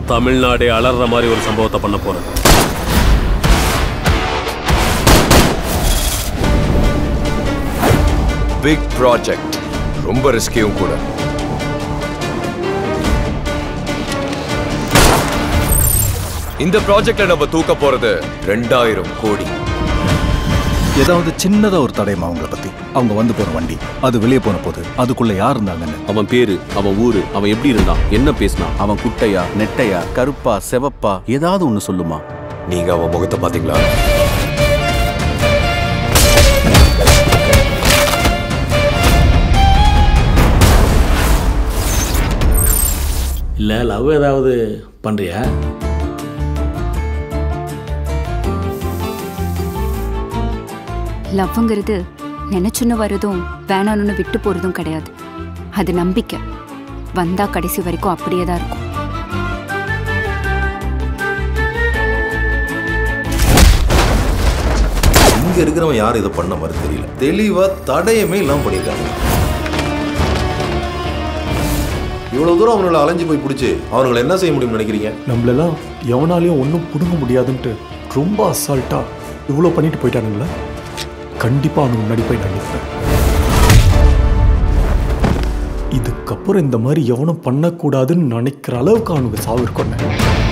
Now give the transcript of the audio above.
தமிழ்நாடே அலற மாதிரி ஒரு சம்பவத்தை பண்ண போறேன் பிக் ப்ராஜெக்ட் ரொம்ப ரிஸ்கியும் கூட இந்த ப்ராஜெக்ட்ல நம்ம தூக்க போறது ரெண்டாயிரம் கோடி ஏதாவது சின்னதா ஒரு தடயமா அவங்கள பத்தி அவங்க வந்து போன வண்டி அது வெளியே போன போது அதுக்குள்ள யார் இருந்தாங்கன்னு அவன் பேரு அவன் ஊரு அவன் எப்படி இருந்தான் என்ன பேசினான் அவன் குட்டையா நெட்டையா கருப்பா செவப்பா ஏதாவது ஒண்ணு சொல்லுமா நீங்க அவன் முகத்தை பாத்தீங்களா இல்லை லவ் ஏதாவது பண்ணுறியா லவ்ங்கிறது நினைச்சுன்னு வரதும் வேணான்னு விட்டு போறதும் கிடையாது அது நம்பிக்கை வந்தா கடைசி வரைக்கும் அப்படியே தான் இருக்கும் இங்க இருக்கிறவன் யாரும் இதை பண்ண மாதிரி தெரியல தெளிவா தடயமே இல்லாம பண்ணியிருக்காங்க இவ்வளவு தூரம் அவனுங்களை அலைஞ்சு போய் பிடிச்சி அவனுங்களை என்ன செய்ய முடியும்னு நினைக்கிறீங்க நம்மளெல்லாம் எவனாலையும் ஒன்றும் பிடுங்க முடியாதுன்ட்டு ரொம்ப அசால்ட்டா இவ்வளோ பண்ணிட்டு போயிட்டானுங்களே கண்டிப்பாக அவனுக்கு முன்னாடி போய் நான் நிற்பேன் இதுக்கப்புறம் இந்த மாதிரி எவனும் பண்ணக்கூடாதுன்னு நினைக்கிற அளவுக்கு அவனுக்கு சாவு இருக்கணும்